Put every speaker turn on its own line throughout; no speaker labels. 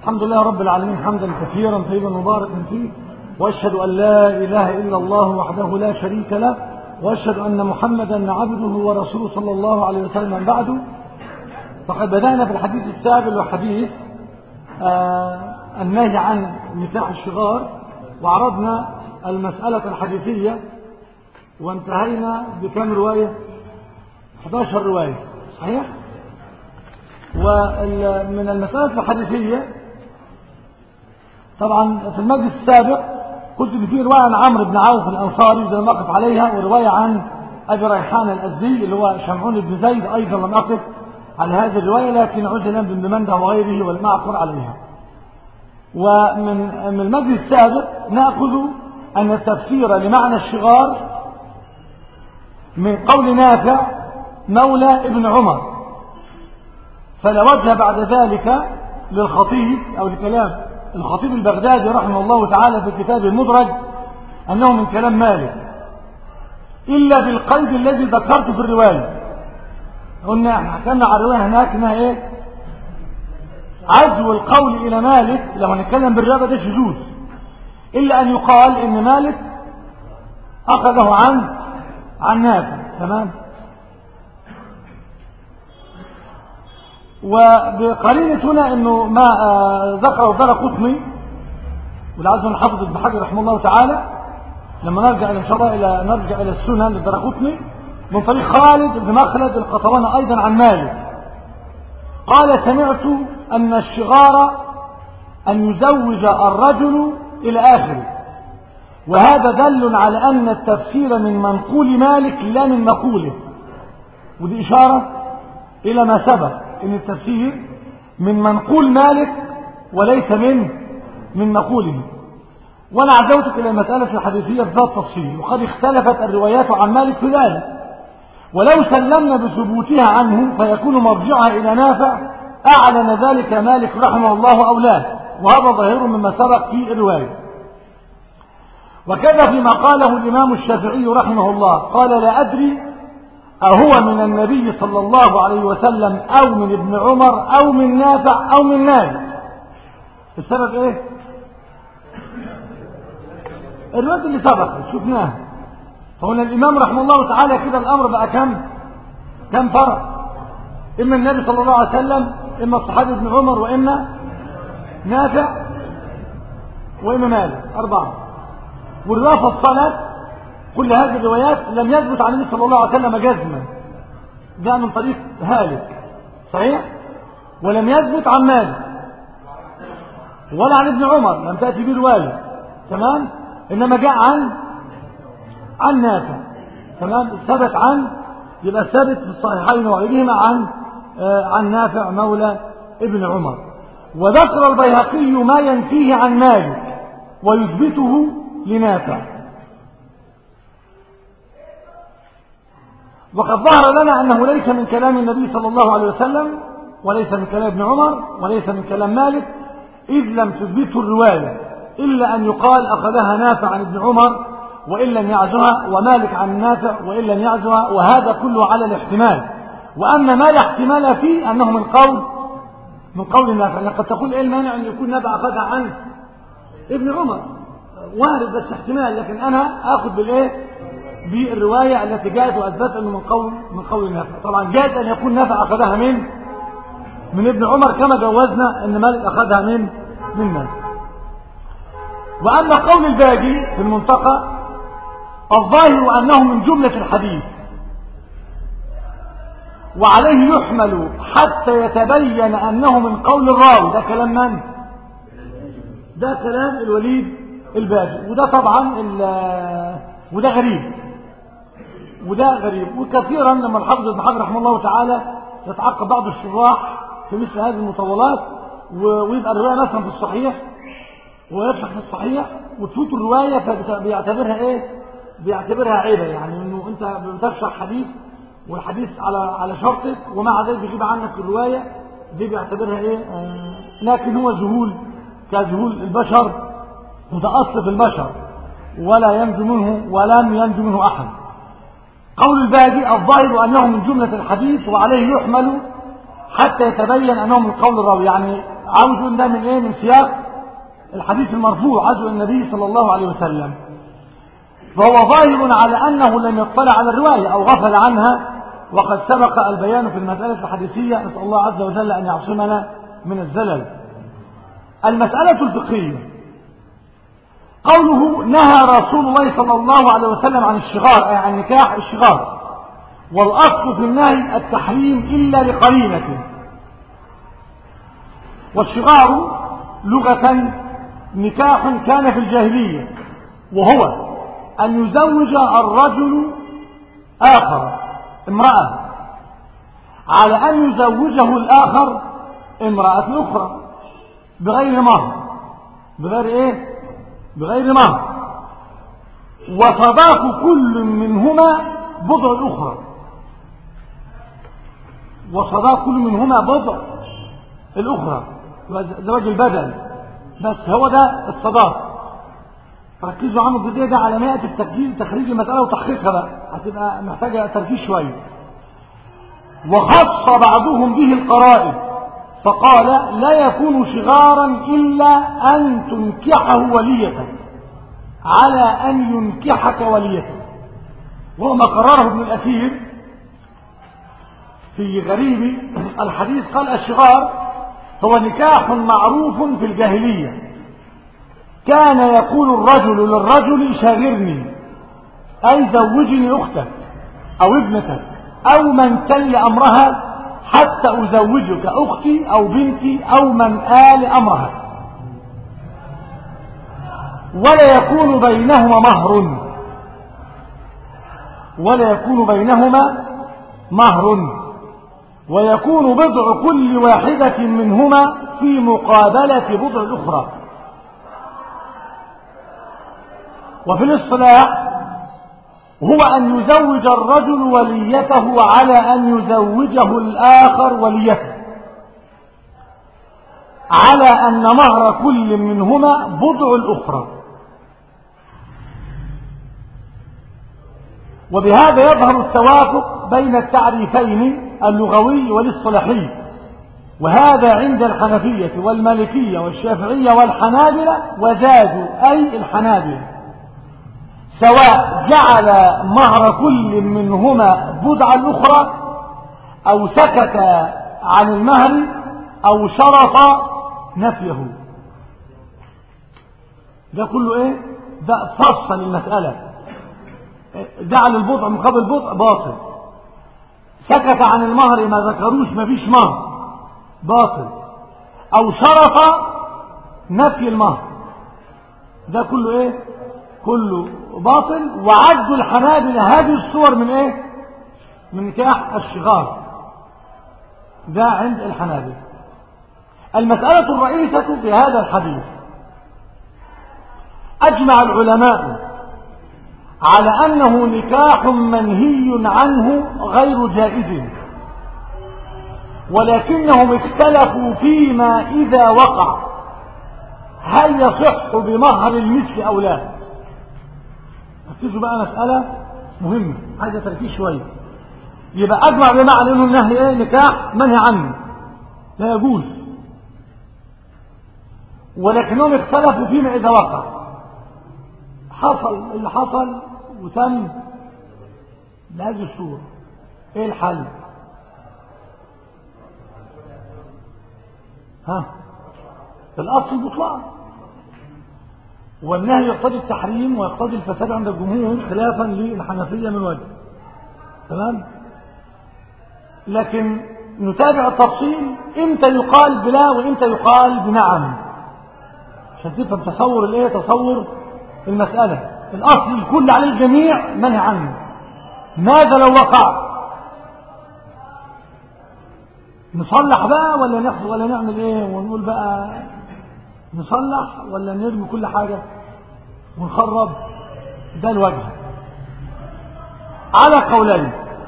الحمد لله رب العالمين حمدا كثيرا طيبا مباركا فيه واشهد ان لا اله الا الله وحده لا شريك له واشهد ان محمدا عبده ورسوله صلى الله عليه وسلم بعد فقد بدانا في الحديث السابق وحديث آه النهي عن نكاح الشغار وعرضنا المسألة الحديثية وانتهينا بكم رواية 11 رواية صحيح ومن المسألة الحديثية طبعا في المجلس السابق قلت ان في رواية عن عمرو بن عوف الأنصاري زي ما أقف عليها ورواية عن أبي ريحان الأزدي اللي هو شمعون بن زيد أيضا لم أقف على هذه الرواية لكن عزلا بن منده وغيره والمعقر عليها ومن من المجلس السابق نأخذ أن التفسير لمعنى الشغار من قول نافع مولى ابن عمر فلا وجه بعد ذلك للخطيب أو لكلام الخطيب البغدادي رحمه الله تعالى في كتابه المدرج أنه من كلام مالك إلا بالقيد الذي ذكرته في الرواية قلنا احنا حكمنا على الرواية هناك انها ايه عزو القول الى مالك لو هنتكلم بالرياضة ده شذوذ الا ان يقال ان مالك اخذه عن عن نافع تمام وبقرينة هنا انه ما ذكره الدار قطني والعزم الحافظ ابن حجر رحمه الله تعالى لما نرجع ان شاء الله الى نرجع الى السنن للدار قطني من طريق خالد بن مخلد القطوان ايضا عن مالك قال سمعت ان الشغار ان يزوج الرجل الى اخره وهذا دل على ان التفسير من منقول مالك لا من مقوله ودي اشاره الى ما سبق ان التفسير من منقول مالك وليس من من مقوله وانا عزوتك الى المساله الحديثيه بذات تفصيل وقد اختلفت الروايات عن مالك في ذلك ولو سلمنا بثبوتها عنه فيكون مرجعها إلى نافع أعلن ذلك مالك رحمه الله أو لا وهذا ظاهر مما سبق في الرواية وكذا فيما قاله الإمام الشافعي رحمه الله قال لا أدري أهو من النبي صلى الله عليه وسلم أو من ابن عمر أو من نافع أو من مالك السبب إيه الرواية اللي سبقت شفناها فهنا الإمام رحمه الله تعالى كده الأمر بقى كم كم فرق إما النبي صلى الله عليه وسلم إما الصحابي ابن عمر وإما نافع وإما مالك أربعة والرواية فصلت كل هذه الروايات لم يثبت عن النبي صلى الله عليه وسلم جزما جاء من طريق هالك صحيح ولم يثبت عن مالك ولا عن ابن عمر لم تأتي به رواية تمام إنما جاء عن عن نافع تمام ثبت عن يبقى ثابت في الصحيحين وغيرهما عن آه عن نافع مولى ابن عمر وذكر البيهقي ما ينفيه عن مالك ويثبته لنافع وقد ظهر لنا أنه ليس من كلام النبي صلى الله عليه وسلم وليس من كلام ابن عمر وليس من كلام مالك إذ لم تثبته الرواية إلا أن يقال أخذها نافع عن ابن عمر وإن لم يعزها ومالك عن النافع وإن لم يعزها وهذا كله على الاحتمال وأما ما لا احتمال فيه أنه من قول من قول النافع يعني قد تقول إيه المانع أن يكون نبع أخذها عن ابن عمر وارد بس احتمال لكن أنا آخذ بالإيه بالرواية التي جاءت وأثبت أنه من قول من قول النافع طبعا جاءت أن يكون نافع أخذها من من ابن عمر كما جوزنا أن مالك أخذها من من مالك وأما قول الباقي في المنطقة الظاهر أنه من جملة الحديث وعليه يحمل حتى يتبين أنه من قول الراوي ده كلام من؟ ده كلام الوليد الباجي وده طبعا وده غريب وده غريب وكثيرا لما الحافظ ابن حجر رحمه الله تعالى يتعقب بعض الشراح في مثل هذه المطولات ويبقى الرواية مثلا في الصحيح ويشرح في الصحيح وتفوت الرواية فبيعتبرها ايه بيعتبرها عيبة يعني انه انت بتشرح حديث والحديث على على شرطك ومع ذلك بيغيب عنك الرواية دي بيعتبرها ايه آه لكن هو ذهول كذهول البشر وده اصل في البشر ولا ينجو منه ولم ينجو منه احد قول الباقي الظاهر انه من جملة الحديث وعليه يحمل حتى يتبين انه من قول الراوي يعني عاوز ده من ايه من سياق الحديث المرفوع عزو النبي صلى الله عليه وسلم فهو ظاهر على أنه لم يطلع على الرواية أو غفل عنها وقد سبق البيان في المسألة الحديثية نسأل الله عز وجل أن يعصمنا من الزلل المسألة الفقهية قوله نهى رسول الله صلى الله عليه وسلم عن الشغار أي عن نكاح الشغار والأصل في النهي التحريم إلا لقرينة والشغار لغة نكاح كان في الجاهلية وهو أن يزوج الرجل آخر امرأة على أن يزوجه الآخر امرأة أخرى بغير مهر بغير إيه بغير مهر وصداق كل منهما بضع الأخرى وصداق كل منهما بضع الأخرى زواج البدل بس هو ده الصداق ركزوا عنه الجزئيه ده على مائة التكجيل تخريج المسألة وتحقيقها بقى هتبقى محتاجة تركيز شوية وخص بعضهم به القرائب فقال لا يكون شغارا إلا أن تنكحه وليتك على أن ينكحك وليتك وهو ما قرره ابن الأثير في غريب الحديث قال الشغار هو نكاح معروف في الجاهلية كان يقول الرجل للرجل شاغرني أي زوجني أختك أو ابنتك أو من تل أمرها حتى أزوجك أختي أو بنتي أو من آل أمرها ولا يكون بينهما مهر ولا يكون بينهما مهر ويكون بضع كل واحدة منهما في مقابلة بضع الأخرى وفي الاصطلاح هو أن يزوج الرجل وليته على أن يزوجه الآخر وليته على أن مهر كل منهما بضع الأخرى وبهذا يظهر التوافق بين التعريفين اللغوي والاصطلاحي وهذا عند الحنفية والمالكية والشافعية والحنابلة وزادوا أي الحنابلة سواء جعل مهر كل منهما بدعا الأخرى أو سكت عن المهر أو شرط نفيه ده كله ايه ده فصل المسألة جعل البضع مقابل البضع باطل سكت عن المهر ما ذكروش ما فيش مهر باطل او شرط نفي المهر ده كله ايه كله باطل وعدوا الحنابلة هذه الصور من ايه من نكاح الشغار ده عند الحنابلة المسألة الرئيسة في هذا الحديث أجمع العلماء على أنه نكاح منهي عنه غير جائز ولكنهم اختلفوا فيما إذا وقع هل يصح بمهر المثل أو لا ركزوا بقى مسألة مهمة عايزة تركيز شوية يبقى أجمع بمعنى أنه النهي إيه نكاح منهي عنه لا يجوز ولكنهم اختلفوا فيما إذا وقع حصل اللي حصل وتم بهذه الصورة ايه الحل ها الاصل البطلان والنهي يقتضي التحريم ويقتضي الفساد عند الجمهور خلافا للحنفية من وجه تمام لكن نتابع التفصيل امتى يقال بلا وامتى يقال بنعم عشان تفهم تصور الايه تصور المسألة الأصل الكل على الجميع منهي عنه ماذا لو وقع نصلح بقى ولا نحصل ولا نعمل ايه ونقول بقى نصلح ولا نرمي كل حاجة ونخرب ده الوجه على قولين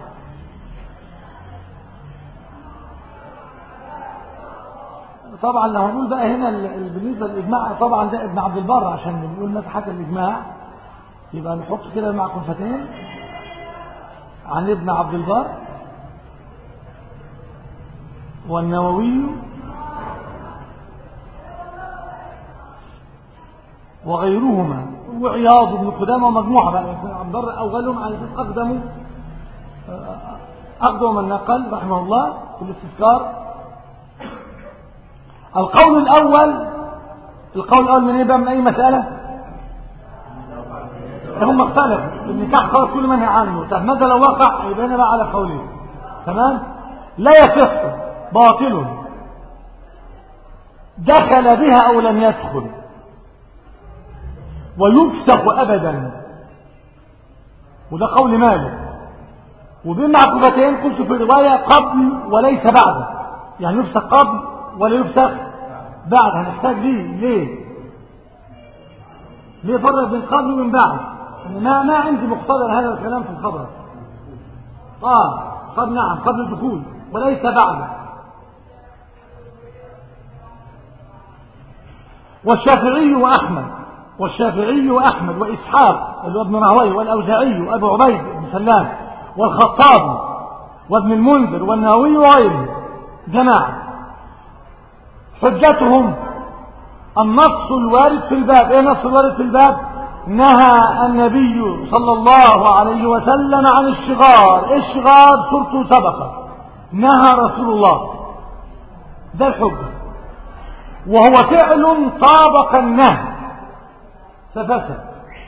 طبعا لو هنقول بقى هنا بالنسبة للإجماع طبعا ده ابن عبد البر عشان بنقول مثلا حكى الإجماع يبقى نحط كده مع كفتين عن ابن عبد البر والنووي وغيرهما وعياض بن قدامة ومجموعة بقى عبد الله أولهم على أساس أقدموا أقدم من نقل رحمه الله في الاستذكار القول الأول القول الأول من إيه بقى من أي مسألة هم اختلفوا النكاح خلاص كل منهي عنه طب ماذا لو وقع يبقى هنا بقى على قولين تمام لا يصح باطل دخل بها أو لم يدخل ويفسخ أبدا وده قول مالك وبين معقوبتين قلت في الرواية قبل وليس بعد يعني يفسخ قبل ولا يفسخ بعد هنحتاج ليه ليه ليه فرق بين قبل وبين بعد ما ما عندي مقتضى هذا الكلام في الخبر اه قبل نعم قبل الدخول وليس بعد والشافعي وأحمد والشافعي وأحمد وإسحاق اللي هو ابن راهوي والأوزاعي وأبو عبيد بن سلام والخطابي وابن المنذر والنووي وغيره جماعة حجتهم النص الوارد في الباب ايه نص الوارد في الباب نهى النبي صلى الله عليه وسلم عن الشغار ايه الشغار صورته سبقت نهى رسول الله ده الحجة وهو فعل طابق النهي ففسد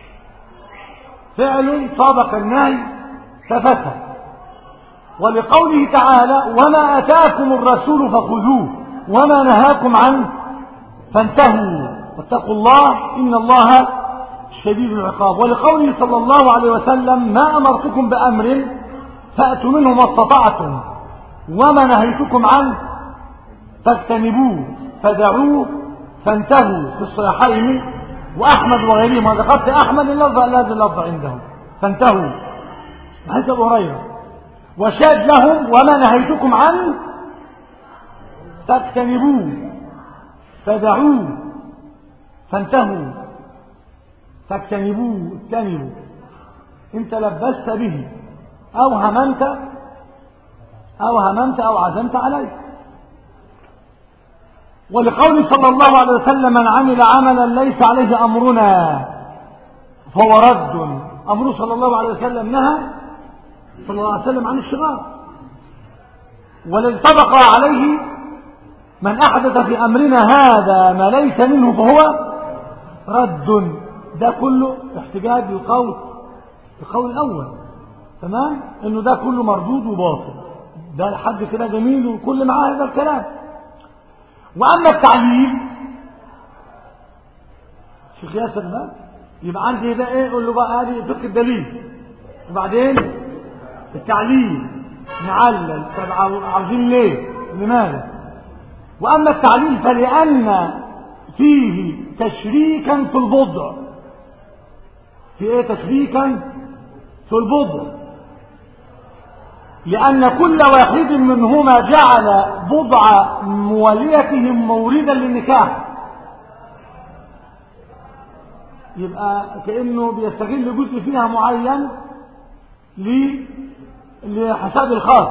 فعل طابق النهي ففسد ولقوله تعالى وما أتاكم الرسول فخذوه وما نهاكم عنه فانتهوا واتقوا الله إن الله شديد العقاب ولقوله صلى الله عليه وسلم ما أمرتكم بأمر فأتوا منه ما استطعتم وما نهيتكم عنه فاجتنبوه فدعوه فانتهوا في الصحيحين وأحمد وغيرهم هذا قد أحمد اللفظ الذي اللفظ عنده فانتهوا حديث أبو هريرة وشاد لهم وما نهيتكم عنه فاجتنبوه فدعوه فانتهوا فاجتنبوه اجتنبوا انت لبست به او هممت او هممت او عزمت عليه ولقول صلى الله عليه وسلم من عمل عملا ليس عليه امرنا فهو رد امره صلى الله عليه وسلم نهى صلى الله عليه وسلم عن الشغار والذي طبق عليه من أحدث في أمرنا هذا ما ليس منه فهو رد ده كله احتجاج بالقول القول الأول تمام انه ده كله مردود وباطل ده لحد كده جميل وكل معاه هذا الكلام واما التعليل شيخ ياسر بقى يبقى عندي ده ايه يقول له بقى هذه فقه الدليل وبعدين التعليل نعلل طب عاوزين ليه لماذا واما التعليل فلان فيه تشريكا في البضع في ايه تشريكا في البضع لأن كل واحد منهما جعل بضع موليتهم موردا للنكاح يبقى كأنه بيستغل جزء فيها معين لحساب الخاص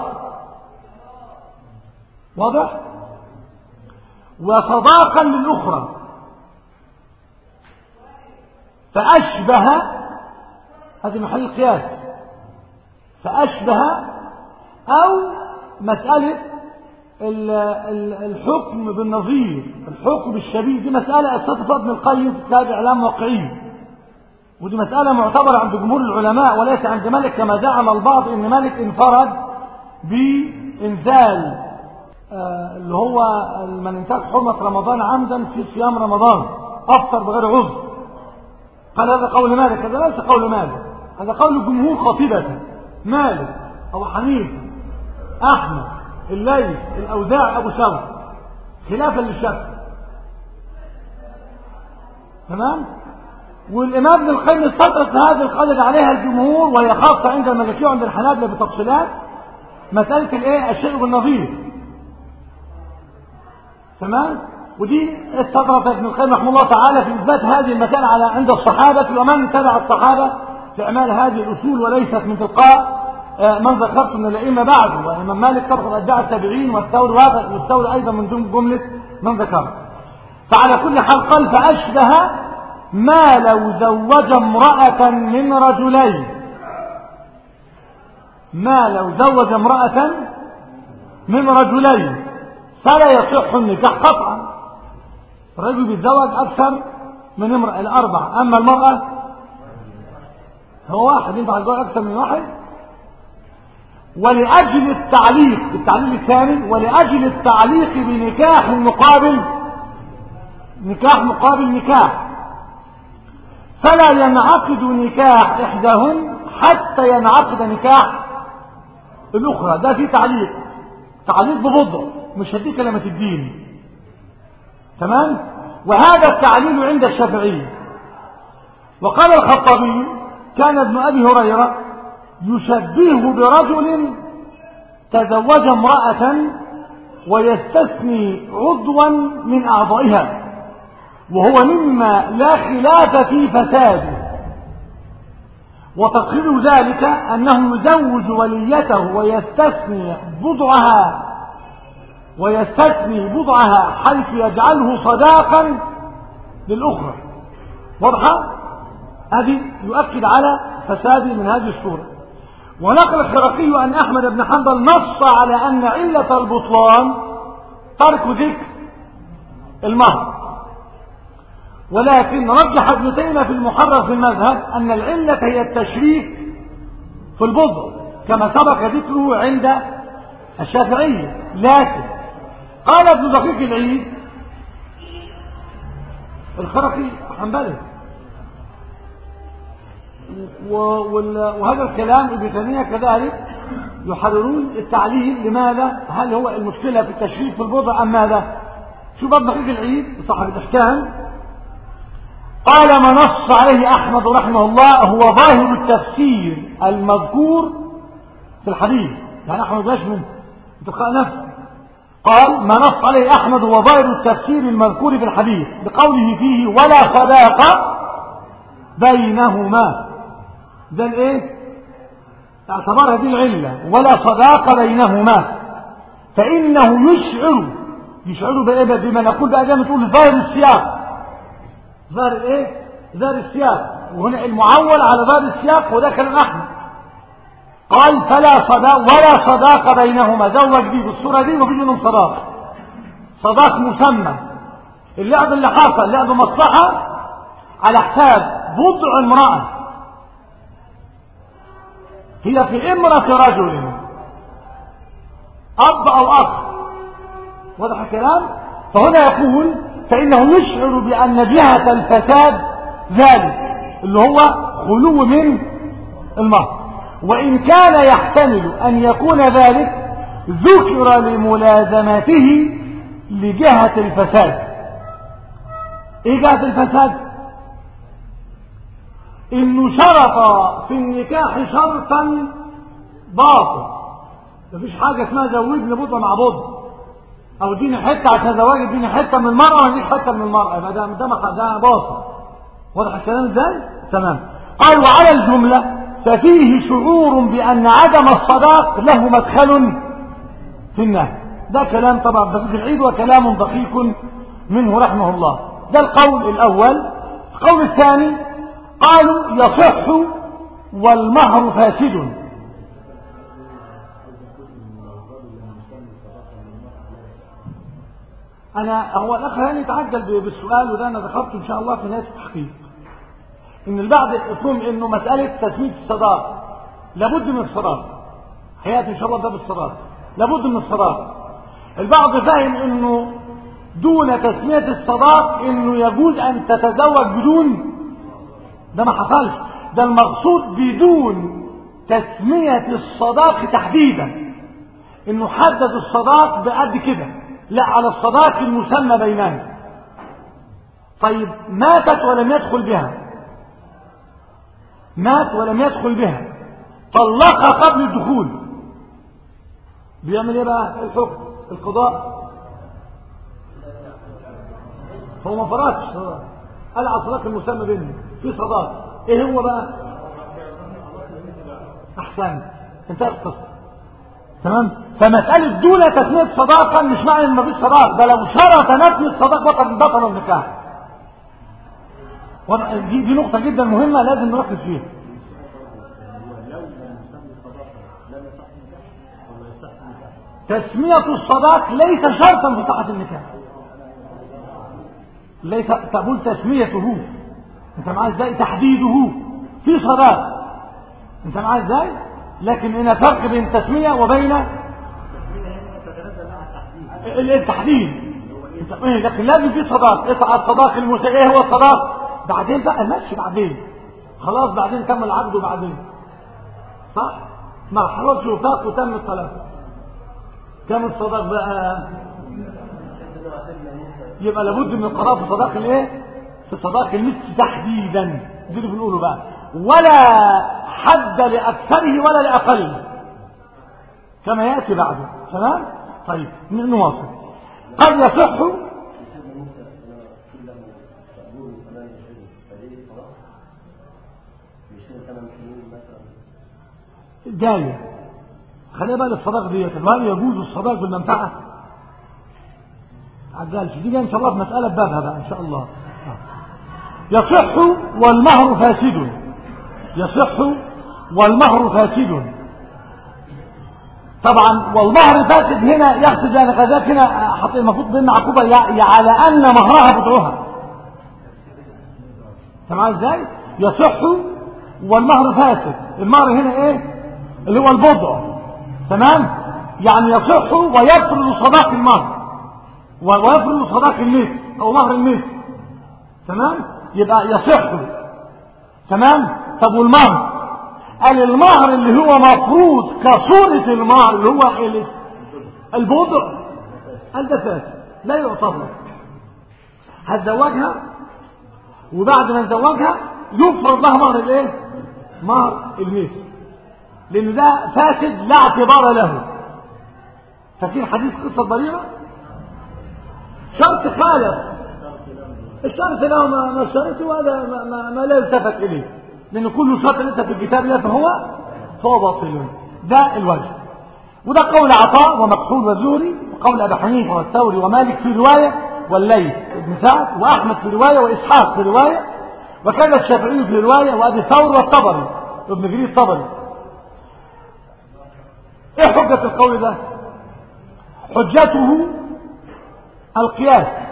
واضح وصداقا للأخرى فأشبه هذه محل القياس فأشبه أو مسألة الحكم بالنظير الحكم بالشبيه دي مسألة استطفى ابن القيم في كتاب إعلام واقعي ودي مسألة معتبرة عند جمهور العلماء وليس عند مالك كما زعم البعض ان مالك انفرد بإنزال آه اللي هو من انتهك حرمة رمضان عمدا في صيام رمضان أفطر بغير عذر قال هذا قول مالك هذا ليس قول مالك هذا قول جمهور خطيبة مالك أبو حنيفة أحمد الليث الأوزاع أبو ثور خلافا للشافعي تمام والإمام ابن القيم استطرق هذه القاعدة عليها الجمهور وهي خاصة عند الملكية وعند الحنابلة بتفصيلات مسألة الايه الشيء بالنظير تمام ودي استطرق ابن القيم رحمه الله تعالى في إثبات هذه المسألة على عند الصحابة ومن تبع الصحابة في إعمال هذه الأصول وليست من تلقاء من ذكرت من الأئمة بعد وإمام مالك طبقا أتباع التابعين والثور والثور أيضا من ضمن جملة من ذكر فعلى كل حال قال فأشبه ما لو زوج امرأة من رجلين ما لو زوج امرأة من رجلين فلا يصح النكاح قطعا الرجل بيتزوج أكثر من امرأة الأربع أما المرأة هو واحد ينفع يتزوج أكثر من واحد ولأجل التعليق التعليق الثاني ولأجل التعليق بنكاح مقابل نكاح مقابل نكاح فلا ينعقد نكاح إحداهن حتى ينعقد نكاح الأخرى ده في تعليق تعليق ببضع مش هديك لما تديني تمام وهذا التعليل عند الشافعي وقال الخطابي كان ابن أبي هريرة يشبهه برجل تزوج امرأة ويستثني عضوا من أعضائها وهو مما لا خلاف في فساده وتقرير ذلك أنه يزوج وليته ويستثني بضعها ويستثني بضعها حيث يجعله صداقا للأخرى واضحة؟ هذه يؤكد على فساد من هذه الصورة ونقل الخرقي أن أحمد بن حنبل نص على أن علة البطلان ترك ذكر المهر ولكن رجح ابن تيمية في المحرر في المذهب أن العلة هي التشريك في البضع كما سبق ذكره عند الشافعية لكن قال ابن دقيق العيد الخرقي حنبلي وهذا الكلام ابن تيمية كذلك يحررون التعليل لماذا هل هو المشكلة في التشريك في البضع أم ماذا شوف ابن دقيق العيد صاحب الإحكام قال ما نص عليه أحمد رحمه الله هو ظاهر التفسير المذكور في الحديث يعني أحمد باش من تلقاء نفسه قال ما نص عليه أحمد هو ظاهر التفسير المذكور في الحديث بقوله فيه ولا صداقة بينهما ده الايه اعتبر هذه العلة ولا صداقة بينهما فإنه يشعر يشعر بإيه بما نقول بقى زي ما تقول ظاهر السياق ظاهر الايه ظاهر السياق وهنا المعول على ظاهر السياق وده كلام احمد قال فلا صداق ولا صداقه بينهما زوج دي بالصوره دي وفي منهم صداق صداق مسمى اللعب اللي حصل لعب مصلحه على حساب بضع امراه هي في امراه رجل اب او اخ واضح الكلام فهنا يقول فإنه يشعر بأن جهة الفساد ذلك اللي هو خلو من المهر وإن كان يحتمل أن يكون ذلك ذكر لملازمته لجهة الفساد إيه جهة الفساد إنه شرط في النكاح شرطا باطل مفيش حاجة اسمها زوجني بطة مع بطة او اديني حته عشان زواج اديني حته من المراه واديك حته من المراه يبقى ده ده ده باطل واضح الكلام ازاي تمام قال وعلى الجمله ففيه شعور بان عدم الصداق له مدخل في النهي ده كلام طبعا دقيق العيد وكلام دقيق منه رحمه الله ده القول الاول القول الثاني قالوا يصح والمهر فاسد أنا هو الأخ هاني يتعجل بالسؤال وده أنا ذكرته إن شاء الله في نهاية التحقيق إن البعض يفهم إنه مسألة تسمية الصداق لابد من الصداق حياتي إن شاء الله ده بالصداق لابد من الصداق البعض فاهم إنه دون تسمية الصداق إنه يجوز أن تتزوج بدون ده ما حصلش ده المقصود بدون تسمية الصداق تحديدا إنه حدد الصداق بقد كده لا على الصداق المسمى بينهم طيب ماتت ولم يدخل بها مات ولم يدخل بها طلقها قبل الدخول بيعمل ايه بقى الحكم القضاء هو ما فراتش قال على الصداق المسمى بينهم في صداق ايه هو بقى احسن انتهت القصه تمام فمسألة دون تسمية صداقة مش معنى ان مفيش صداق ده لو شرط نفي الصداق بطل بطل النكاح وضع- دي, دي نقطة جدا مهمة لازم نركز فيها
لو لم يسمي صداقة لم يصح النكاح ولا يصح النكاح
تسمية الصداق ليس شرطا في صحة النكاح ليس تقول تسميته انت معاه ازاي تحديده في صداق انت معاه ازاي لكن هنا فرق بين التسمية وبين
التسمية هنا تتنزل مع التحديد
التحديد انت- إيه، لكن لازم في صداق اقطع الصداق المسا ايه هو الصداق بعدين بقى ماشي بعدين خلاص بعدين تم العقد وبعدين صح ما حصلش وفاق وتم الطلاق كم الصداق بقى يبقى لابد من القضاء في صداق الايه في صداق المثل تحديدا دي اللي بنقوله بقى ولا حد لاكثره ولا لاقله كما ياتي بعده تمام طيب ن- نواصل قد يصح
سيدنا موسى أنا كله مقبول ثمان شهور فليه صلاة يشير ثمان شهور مثلا
جاية خلينا بقى للصداق ديت هل يجوز الصداق بالمنفعة عجلش دي جاية ان شاء الله في مسألة بابها بقى ان شاء الله يصح والمهر فاسد يصح والمهر فاسد طبعا والمهر فاسد هنا يقصد يعني كذلك هنا حط المفروض ضمن عقوبة يع- يع- على ان مهرها بدعها تمام ازاي يصح والمهر فاسد المهر هنا ايه اللي هو البضع تمام يعني يصح ويفرض صداق المهر و- ويفرض صداق المثل او مهر المثل تمام يبقى يصح تمام طب والمهر قال المهر اللي هو مفروض كصورة المهر اللي هو ال- البضع قال ده فاسد لا يعتبر هتزوجها وبعد ما نزوجها يفرض لها مهر الايه مهر المثل لان ده فاسد لا اعتبار له فاكرين حديث قصه بريره شرط خالف الشرط له ما ما شرط وهذا ما, ما, ما لا يلتفت اليه لان كل شرط ليس في الكتاب لا فهو فهو باطل ده الوجه وده قول عطاء ومكحول والزهري وقول ابي حنيفه والثوري ومالك في روايه والليث بن سعد واحمد في روايه واسحاق في روايه وكان الشافعي في روايه وابي ثور والطبري ابن جرير الطبري ايه حجه القول ده حجته القياس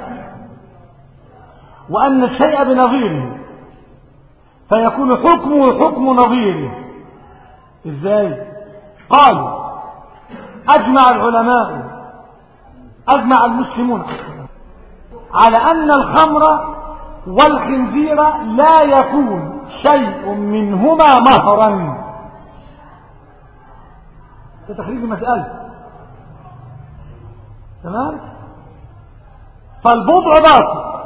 وان الشيء بنظيره فيكون حكمه حكم نظيره ازاي قالوا أجمع العلماء أجمع المسلمون على أن الخمر والخنزير لا يكون شيء منهما مهرا ده تخريج المسألة تمام فالبضع باطل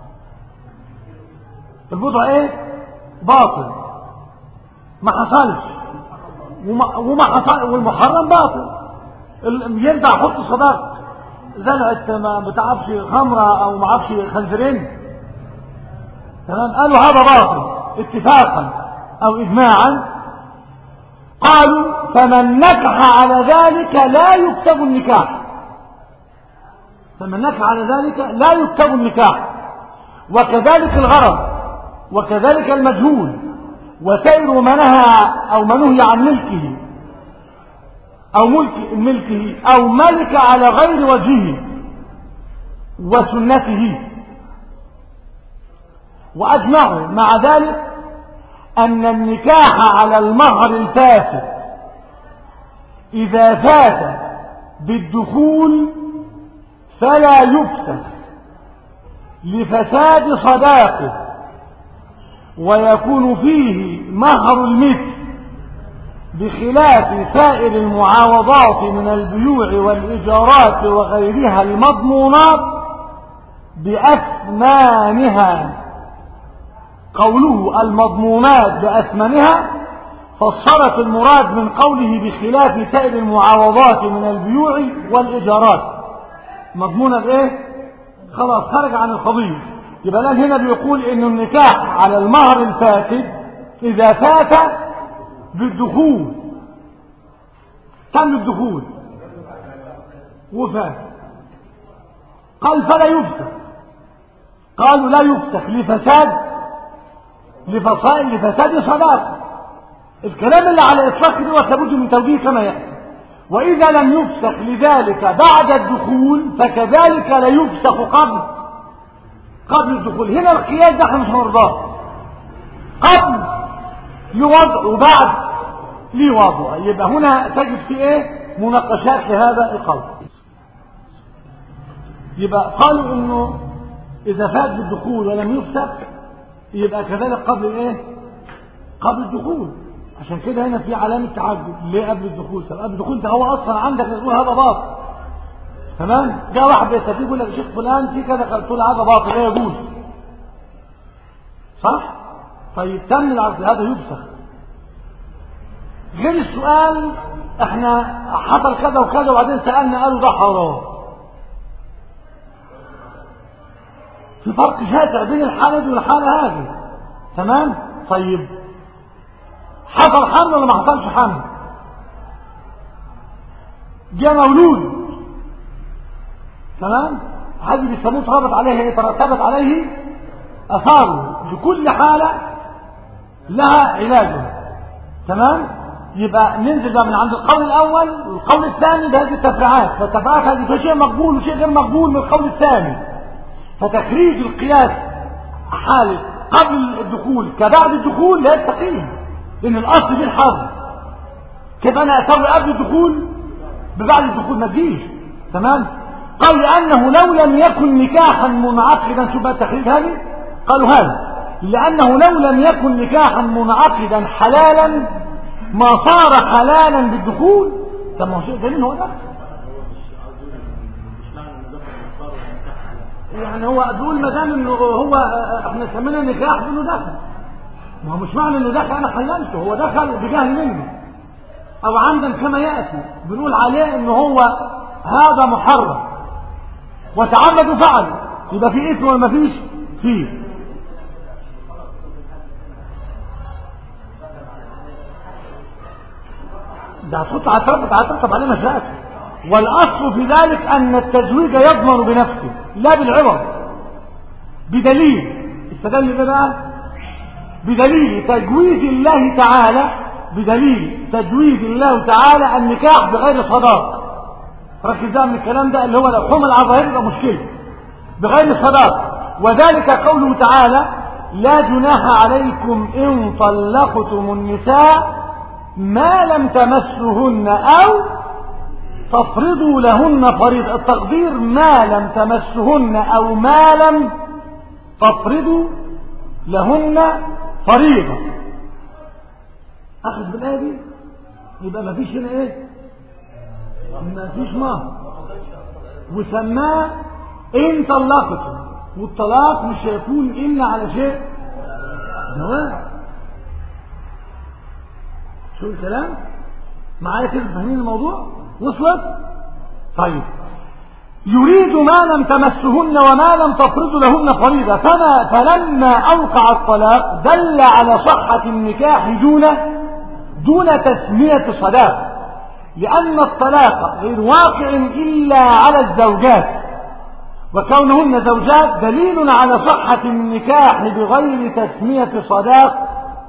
البضع ايه باطل ما حصلش وما, وما حصل والمحرم باطل ال- ينفع احط صداق زرعة ما بتعرفش خمرة او ما اعرفش خنزرين تمام قالوا هذا باطل اتفاقا او اجماعا قالوا فمن نكح على ذلك لا يكتب النكاح فمن نكح على ذلك لا يكتب النكاح وكذلك الغرض وكذلك المجهول وسائر ما نهى او ما نهي عن ملكه او ملك ملكه او ملك على غير وجهه وسنته واجمعوا مع ذلك ان النكاح على المهر الفاسد اذا فات بالدخول فلا يفسخ لفساد صداقه ويكون فيه مهر المثل بخلاف سائر المعاوضات من البيوع والإجارات وغيرها المضمونات بأثمانها قوله المضمونات بأثمانها فسرت المراد من قوله بخلاف سائر المعاوضات من البيوع والإجارات مضمونة بإيه؟ خلاص خرج عن القضية يبقى الآن هنا بيقول إن النكاح على المهر الفاسد إذا فات بالدخول تم الدخول وفات قال فلا يفسخ قالوا لا يفسخ لفساد لفصائل لفساد صداقة الكلام اللي على إطلاق دوت لابد من توجيه كما يأتي وإذا لم يفسخ لذلك بعد الدخول فكذلك لا يفسخ قبل قبل الدخول هنا القياس ده احنا مش هنرضاه قبل لوضع وبعد لوضع يبقى هنا تجد في ايه مناقشات لهذا القول يبقى قالوا انه اذا فات بالدخول ولم يفسخ يبقى كذلك قبل الايه قبل الدخول عشان كده هنا في علامة تعجب ليه قبل الدخول طب قبل الدخول ده هو اصلا عندك تقول هذا باطل تمام جاء واحد بيستفيد يقول لك شيخ فلان في كذا قلت له هذا باطل لا يجوز صح طيب تم العقد هذا يفسخ غير السؤال احنا حصل كذا وكذا وبعدين سألنا قالوا ده حرام في فرق شاسع بين الحالة دي والحالة هذه تمام طيب حصل حمل ولا ما حصلش حمل جاء مولود تمام هذه بيسموه تربط عليه ايه ترتبت عليه اثاره لكل حالة لها علاجها تمام يبقى ننزل بقى من عند القول الاول والقول الثاني بهذه التفريعات فالتفريعات هذه في شيء مقبول وشيء غير مقبول من القول الثاني فتخريج القياس حالة قبل الدخول كبعد الدخول لا يستقيم لان الاصل فيه الحظ كيف انا اسوي قبل الدخول ببعد الدخول ما تجيش تمام قال لانه لو لم يكن نكاحا منعقدا شو بقى التخريج هذه قالوا هذا لانه لو لم يكن نكاحا منعقدا حلالا ما صار حلالا بالدخول طب ما هو شيء جميل هو ده يعني هو بيقول ما دام انه هو احنا سمينا نكاح انه دخل ما هو مش معنى انه دخل انا حللته هو دخل بجهل مني او عمدا كما ياتي بنقول عليه انه هو هذا محرم وتعمد وفعل يبقى في اسم ولا ما فيش فيه ده هتحط هترتب هترتب عليه مشاكل والاصل في ذلك ان التزويج يضمن بنفسه لا بالعوض بدليل استدل بيه بقى بدليل تجويز الله تعالى بدليل تجويز الله تعالى النكاح بغير صداق ركز بقى من الكلام ده اللي هو لو حمل على ظاهره يبقى مشكله بغير صداق وذلك قوله تعالى لا جناح عليكم ان طلقتم النساء ما لم تمسهن او تفرضوا لهن فريضة التقدير ما لم تمسهن او ما لم تفرضوا لهن فريضة اخذ بالايه دي يبقى ما فيش هنا ايه ما فيش مهر وسماه ان طلقتم والطلاق مش هيكون الا على شيء زواج شو الكلام معايا كده فاهمين الموضوع وصلت طيب يريد ما لم تمسهن وما لم تفرض لهن فريضة فما فلما أوقع الطلاق دل على صحة النكاح دون دون تسمية صداق لأن الطلاق غير واقع إلا على الزوجات وكونهن زوجات دليل على صحة النكاح بغير تسمية صداق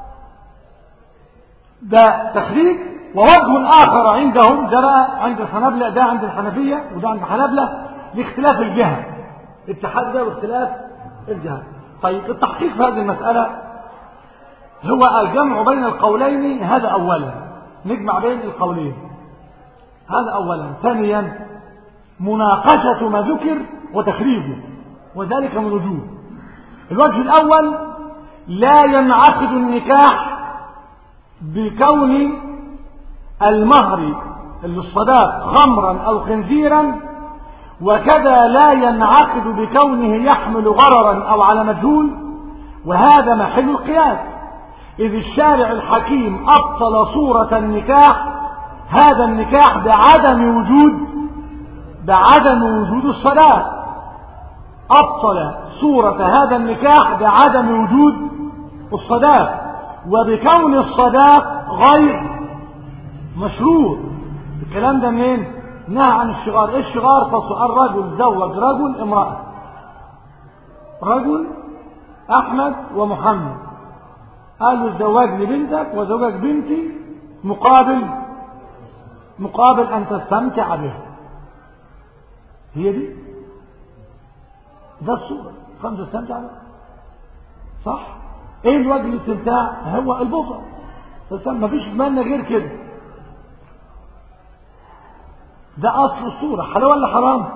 ده تخريج ووجه آخر عندهم جرى عند الحنابلة ده عند الحنفية وده عند الحنابلة لاختلاف الجهة اتحاد ده واختلاف الجهة طيب التحقيق في هذه المسألة هو الجمع بين القولين هذا أولا نجمع بين القولين هذا أولا ثانيا مناقشة ما ذكر وتخريجه وذلك من وجوه الوجه الأول لا ينعقد النكاح بكون المهر الصداق خمرا أو خنزيرا وكذا لا ينعقد بكونه يحمل غررا أو على مجهول وهذا محل القياس إذ الشارع الحكيم أبطل صورة النكاح هذا النكاح بعدم وجود بعدم وجود الصلاة أبطل صورة هذا النكاح بعدم وجود الصداق وبكون الصداق غير مشروع الكلام ده منين نهى عن الشغار ايه الشغار فسؤال رجل زوج رجل امرأة رجل احمد ومحمد قالوا زواجني بنتك وزواج بنتي مقابل مقابل أن تستمتع بها هي دي ده الصورة خمسة تستمتع بها صح ايه الوجه الاستمتاع هو البضع بس ما فيش مالنا غير كده ده اصل الصورة حلال ولا حرام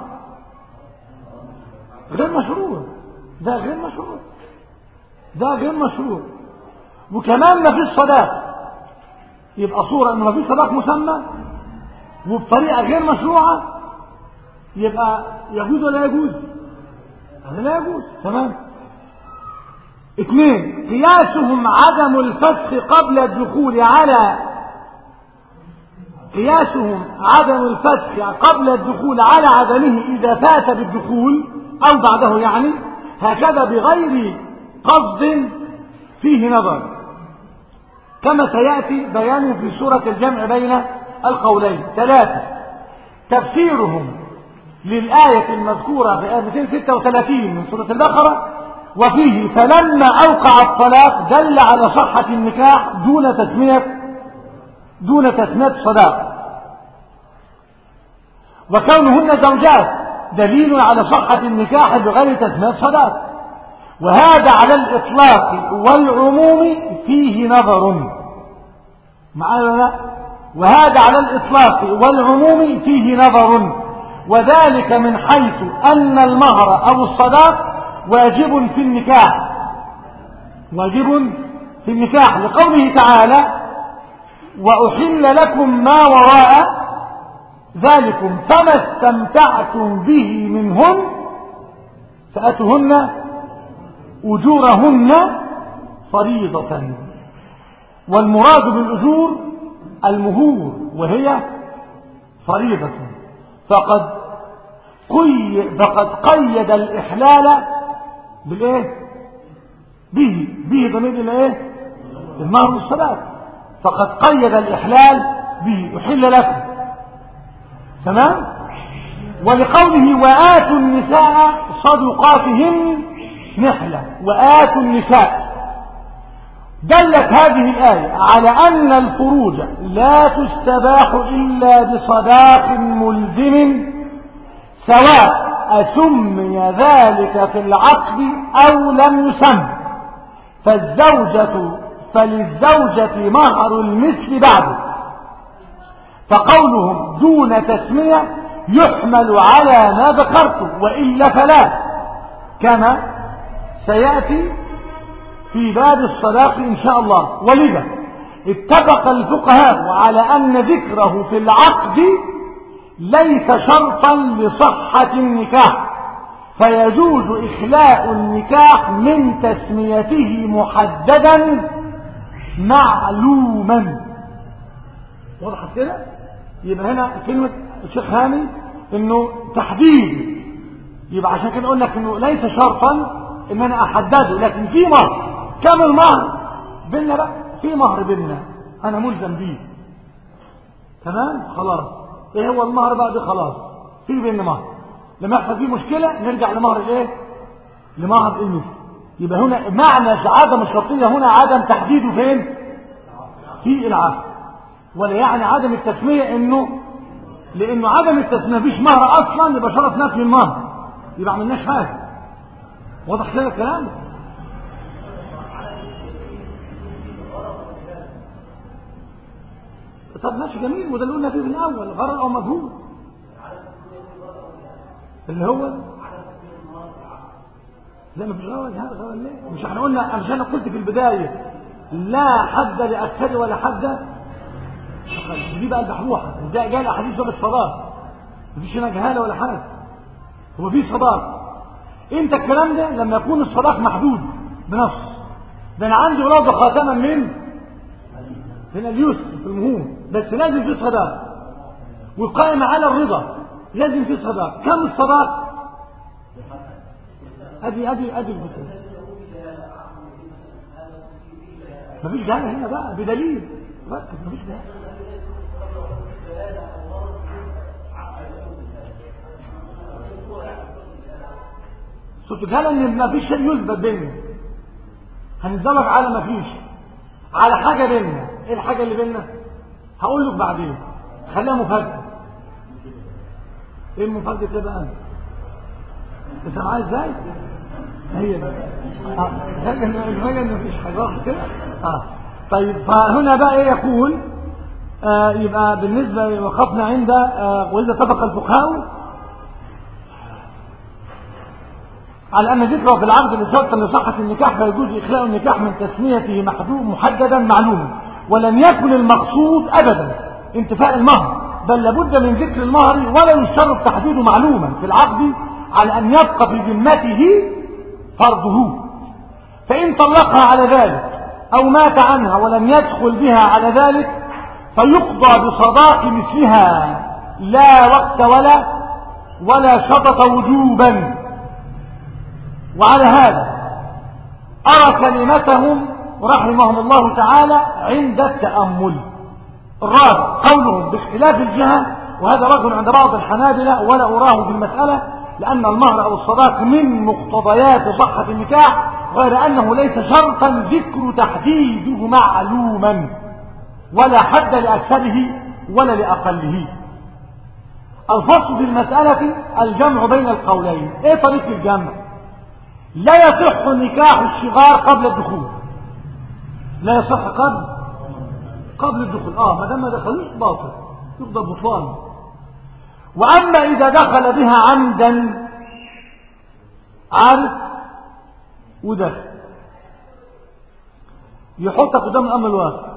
غير مشروع ده غير مشروع ده غير مشروع وكمان ما فيش صداق يبقى صورة انه ما فيش صداق مسمى وبطريقة غير مشروعة يبقى يجوز ولا يجوز هذا لا يجوز تمام اثنين قياسهم عدم الفسخ قبل الدخول على قياسهم عدم الفسخ قبل الدخول على عدمه إذا فات بالدخول أو بعده يعني هكذا بغير قصد فيه نظر كما سيأتي بيانه في سورة الجمع بين القولين ثلاثة تفسيرهم للآية المذكورة في آية 236 من سورة البقرة وفيه فلما أوقع الطلاق دل على صحة النكاح دون تسمية دون تسمية صداق وكونهن زوجات دليل على صحة النكاح بغير تسمية صداق وهذا على الإطلاق والعموم فيه نظر معنا لا وهذا على الإطلاق والعموم فيه نظر وذلك من حيث أن المهر أو الصداق واجب في النكاح واجب في النكاح لقوله تعالى وأحل لكم ما وراء ذلكم فما استمتعتم به منهن فأتهن أجورهن فريضة والمراد بالأجور المهور وهي فريضة فقد قي فقد قيد الإحلال بالإيه به به ضمير الايه المهر والصلاة فقد قيد الإحلال به يحل لكم تمام ولقوله وآتوا النساء صدقاتهن نحلة وآتوا النساء دلت هذه الآية على أن الفروج لا تستباح إلا بصداق ملزم سواء أسمي ذلك في العقد أو لم يسم فالزوجة فللزوجة مهر المثل بعده فقولهم دون تسمية يحمل على ما ذكرت وإلا فلا كما سيأتي في باب الصداق إن شاء الله ولذا اتفق الفقهاء على أن ذكره في العقد ليس شرطا لصحة النكاح فيجوز إخلاء النكاح من تسميته محددا معلوما واضح كده يبقى هنا كلمة الشيخ هاني انه تحديد يبقى عشان كده اقول لك انه ليس شرطا ان انا احدده لكن في مهر كم المهر بينا بقى في مهر بينا انا ملزم بيه تمام خلاص ايه هو المهر بقى ده خلاص في بينا مهر لما يحصل فيه مشكلة نرجع لمهر الايه لمهر المثل يبقى هنا معنى عدم الشرطية هنا عدم تحديده فين في العقد ولا يعني عدم التسمية انه لانه عدم التسمية مفيش مهر اصلا يبقى شرط نفي المهر يبقى عملناش حاجة واضح كده الكلام طب ماشي جميل وده اللي قلنا فيه من الاول غرر او مجهول اللي هو لا مفيش غرض هذا غرض ليه مش احنا قلنا مش انا قلت في البدايه لا حد لاكثر ولا حد دي بقى البحبوحه جاء جاء الاحاديث باب الصلاه مفيش هنا جهاله ولا حاجه هو في صداق امتى الكلام ده لما يكون الصداق محدود بنص ده انا عندي ولاد خاتما من من اليسر في المهور بس لازم في صداق والقائم على الرضا لازم في صداق كم الصداق ادي ادي ادي البطل مفيش جهاله هنا بقى بدليل ركز مفيش جهاله صوت جهاله ان مفيش شيء يثبت بيننا هنتزوج على مفيش على حاجة بيننا ايه الحاجة اللي بيننا هقول لك بعدين خليها مفاجأة ايه المفاجأة كده بقى انت معايا ازاي هي دي اه المفاجأة ان مفيش حاجة واحدة كده اه طيب فهنا بقى ايه يقول آه يبقى بالنسبة وقفنا عند آه وإذا اتفق الفقهاء على أن ذكره في العقد لشرط لصحة النكاح فيجوز إخلاء النكاح من تسميته محدود محددا معلوما ولم يكن المقصود أبدا انتفاء المهر بل لابد من ذكر المهر ولا يشترط تحديده معلوما في العقد على أن يبقى في ذمته فرضه فإن طلقها على ذلك أو مات عنها ولم يدخل بها على ذلك فيقضى بصداق مثلها لا وقت ولا ولا شطط وجوبا وعلى هذا أرى كلمتهم رحمهم الله تعالى عند التأمل الرابع قولهم باختلاف الجهة وهذا رجل عند بعض الحنابلة ولا أراه في المسألة لأن المهر أو الصداق من مقتضيات صحة النكاح غير أنه ليس شرطا ذكر تحديده معلوما ولا حد لأكثره ولا لأقله الفصل في المسألة الجمع بين القولين ايه طريق الجمع لا يصح نكاح الشغار قبل الدخول لا يصح قبل قبل الدخول اه ما دام ما دخلوش باطل يفضل بطلان واما اذا دخل بها عمدا عارف ودخل يحطك قدام الامر الواقع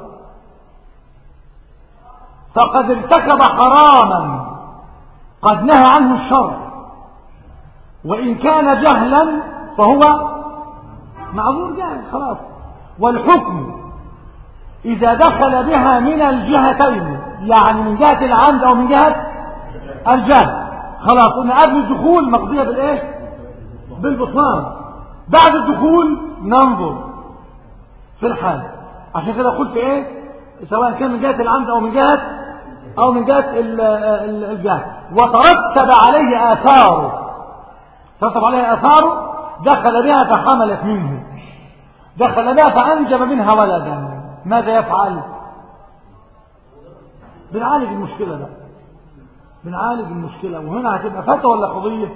فقد ارتكب حراما قد نهى عنه الشرع وإن كان جهلا فهو معذور جهل خلاص والحكم إذا دخل بها من الجهتين يعني من جهة العمد أو من جهة الجهل خلاص قلنا قبل الدخول مقضية بالإيش بالبطلان بعد الدخول ننظر في الحال عشان كده قلت إيه سواء كان من جهة العمد أو من جهة أو من جهة الجهل وترتب عليه آثاره ترتب عليه آثاره دخل بها فحملت منه دخل بها فأنجب منها ولدا ماذا يفعل بنعالج المشكلة ده بنعالج المشكلة وهنا هتبقى فتوى ولا قضية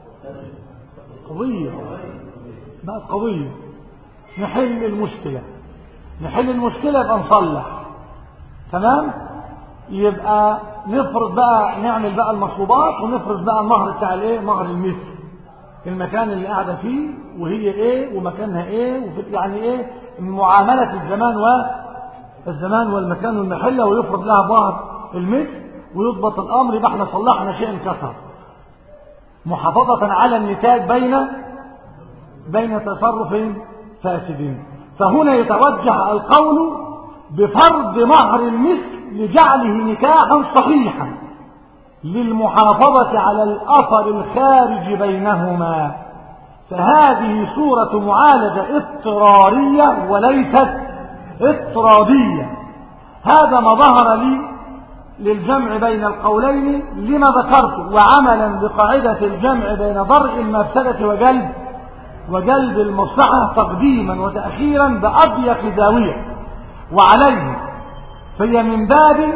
قضية بقت قضية نحل المشكلة نحل المشكلة يبقى نصلح تمام يبقى نفرض بقى نعمل بقى المشروبات ونفرض بقى المهر بتاع الايه مهر المثل المكان اللي قاعده فيه وهي ايه ومكانها ايه وفي يعني ايه معامله الزمان والزمان والمكان والمحله ويفرض لها مهر المثل ويضبط الامر يبقى احنا صلحنا شيء انكسر محافظه على النتاج بين بين تصرف فاسد فهنا يتوجه القول بفرض مهر المثل لجعله نكاحا صحيحا للمحافظة على الأثر الخارج بينهما فهذه صورة معالجة اضطرارية وليست اضطرادية هذا ما ظهر لي للجمع بين القولين لما ذكرت وعملا بقاعدة الجمع بين ضرء المفسدة وجلب وجلب المصلحة تقديما وتأخيرا بأضيق زاوية وعليه فهي من باب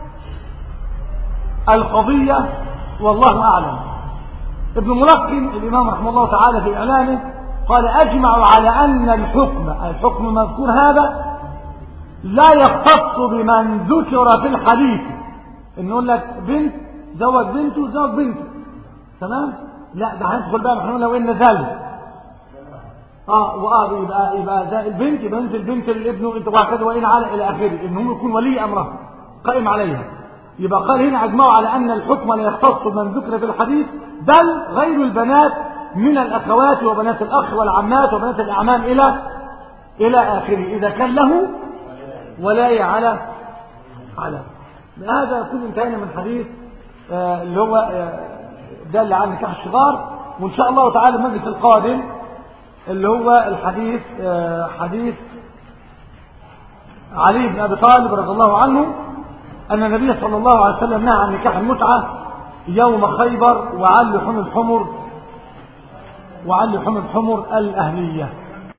القضية والله أعلم ابن ملقن الإمام رحمه الله تعالى في إعلانه قال أجمع على أن الحكم الحكم المذكور هذا لا يختص بمن ذكر في الحديث إن يقول لك بنت زوج بنته زوج بنته تمام لا ده هندخل بقى نحن لو إن ذلك اه واه يبقى يبقى ده البنت يبقى انت البنت الابن انت وهكذا وان على الى اخره ان هم يكون ولي امرها قائم عليها يبقى قال هنا اجمعوا على ان الحكم لا يختص من ذكر في الحديث بل غير البنات من الاخوات وبنات الاخ والعمات وبنات الاعمام الى الى اخره اذا كان له ولاية على على هذا يكون انتهينا من حديث آه اللي هو آه دل على نكاح الشغار وان شاء الله تعالى المجلس القادم اللي هو الحديث آه حديث علي بن ابي طالب رضي الله عنه أن النبي صلى الله عليه وسلم نهى عن نكاح المتعة يوم خيبر وعن لحوم الحمر وعن لحوم الحمر الأهلية